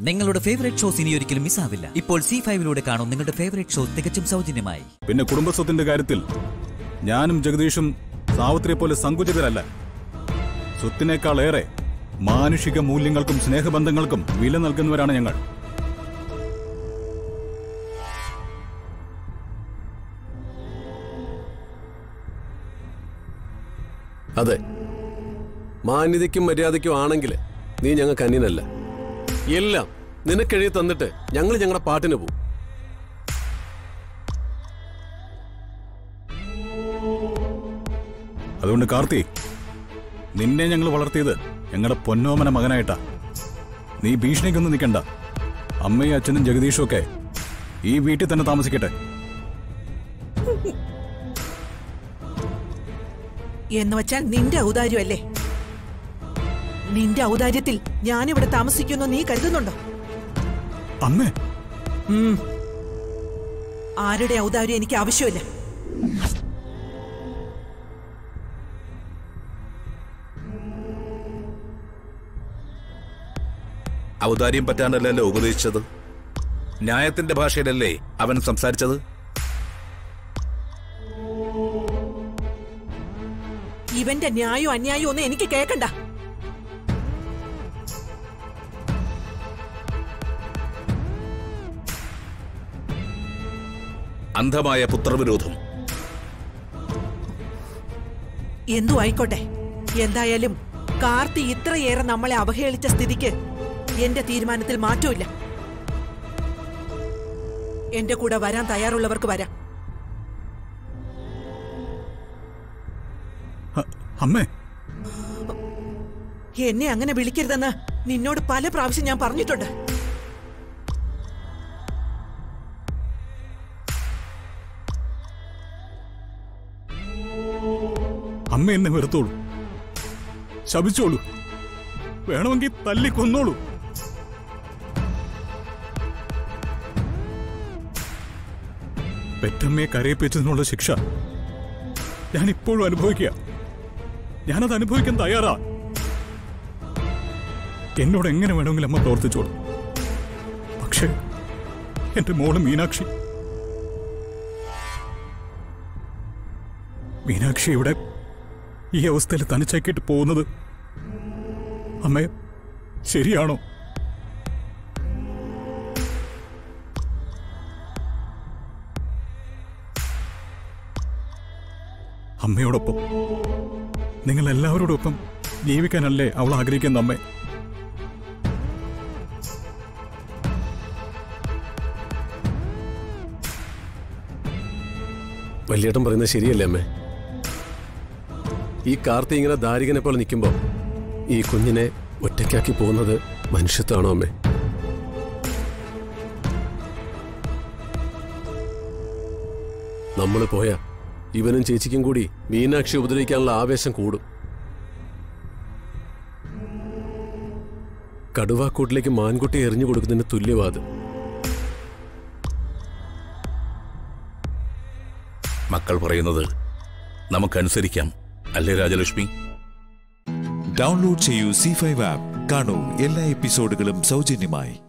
നിങ്ങളുടെ favourite shows ഇനി ഒരിക്കലും മിസ്സാവില്ല ഇപ്പോൾ സി ഫൈവിലൂടെ കാണും നിങ്ങളുടെ ഫേവറേറ്റ് ഷോ തികച്ചും സൗജന്യമായി പിന്നെ കുടുംബസ്വത്തിന്റെ കാര്യത്തിൽ ഞാനും ജഗദീഷും സാവിത്രിയെ പോലെ സങ്കുചിതരല്ല സ്വത്തിനേക്കാൾ ഏറെ മാനുഷിക മൂല്യങ്ങൾക്കും സ്നേഹബന്ധങ്ങൾക്കും വില നൽകുന്നവരാണ് ഞങ്ങൾ അതെ മാന്യതയ്ക്കും മര്യാദയ്ക്കും ആണെങ്കിൽ നീ ഞങ്ങൾക്ക് അന്യനല്ല എല്ലാം നിനക്കെഴുതി തന്നിട്ട് ഞങ്ങൾ ഞങ്ങളുടെ പാട്ടിന് പോകും അതുകൊണ്ട് കാർത്തി നിന്നെ ഞങ്ങൾ വളർത്തിയത് ഞങ്ങളുടെ പൊന്നോമന മകനായിട്ടാ നീ ഭീഷണിക്കൊന്നും നിൽക്കണ്ട അമ്മയും അച്ഛനും ജഗദീഷും ഒക്കെ ഈ വീട്ടിൽ തന്നെ താമസിക്കട്ടെ എന്ന് വെച്ചാൽ നിന്റെ ഔദാര്യമല്ലേ നിന്റെ ഔദാര്യത്തിൽ ഞാനിവിടെ താമസിക്കുന്നു നീ കരുതുന്നുണ്ടോ അമ്മേ ഉം. ആരുടെ ഔദാര്യം എനിക്ക് ആവശ്യമില്ല ഔദാര്യം പറ്റാനല്ലല്ലോ ഉപദേശിച്ചത് ന്യായത്തിന്റെ ഭാഷയിലല്ലേ അവൻ സംസാരിച്ചത് ഇവന്റെ ന്യായവും അന്യായവും ഒന്നും എനിക്ക് കേൾക്കണ്ട അന്ധമായ പുത്രവിരോധം എന്തു ആയിക്കോട്ടെ എന്തായാലും കാർത്തി ഇത്രയേറെ നമ്മളെ അവഹേളിച്ച സ്ഥിതിക്ക് എന്റെ തീരുമാനത്തിൽ മാറ്റമില്ല എന്റെ കൂടെ വരാൻ തയ്യാറുള്ളവർക്ക് വരാം അ- അമ്മേ എന്നെ അങ്ങനെ വിളിക്കരുതെന്ന് നിന്നോട് പല പ്രാവശ്യം ഞാൻ പറഞ്ഞിട്ടുണ്ട് അമ്മ എന്നെ വെറുത്തോളൂ ശപിച്ചോളൂ വേണമെങ്കിൽ തല്ലി കൊന്നോളൂ പെറ്റമ്മയെ കരയിപ്പിച്ചതിനുള്ള ശിക്ഷ ഞാൻ ഇപ്പോഴും അനുഭവിക്കുക ഞാനത് അനുഭവിക്കാൻ തയ്യാറാ എന്നോട് എങ്ങനെ വേണമെങ്കിലും അമ്മ പ്രവർത്തിച്ചോളൂ പക്ഷേ എന്റെ മോള് മീനാക്ഷി മീനാക്ഷി ഇവിടെ ഈ അവസ്ഥയിൽ തനിച്ചാക്കിയിട്ട് പോകുന്നത് അമ്മേ ശരിയാണോ അമ്മയോടൊപ്പം നിങ്ങൾ എല്ലാവരോടൊപ്പം ജീവിക്കാനല്ലേ അവൾ ആഗ്രഹിക്കുന്ന അമ്മേ വലിയേട്ടൻ പറയുന്നത് ശരിയല്ലേ അമ്മേ ഈ കാർത്തി ഇങ്ങനെ ദാരികനെ പോലെ നിൽക്കുമ്പോൾ ഈ കുഞ്ഞിനെ ഒറ്റയ്ക്കാക്കി പോകുന്നത് മനുഷ്യത്വമാണോ അമ്മേ നമ്മൾ പോയ ഇവനും ചേച്ചിക്കും കൂടി മീനാക്ഷി ഉപദ്രവിക്കാനുള്ള ആവേശം കൂടും കടുവാക്കൂട്ടിലേക്ക് മാൻകുട്ടി എറിഞ്ഞു കൊടുക്കുന്നതിന് തുല്യവാത് മക്കൾ പറയുന്നത് നമുക്കനുസരിക്കാം അല്ലേ രാജലക്ഷ്മി ഡൗൺലോഡ് ചെയ്യൂ സി ഫൈവ് ആപ്പ് കാണൂ എല്ലാ എപ്പിസോഡുകളും സൗജന്യമായി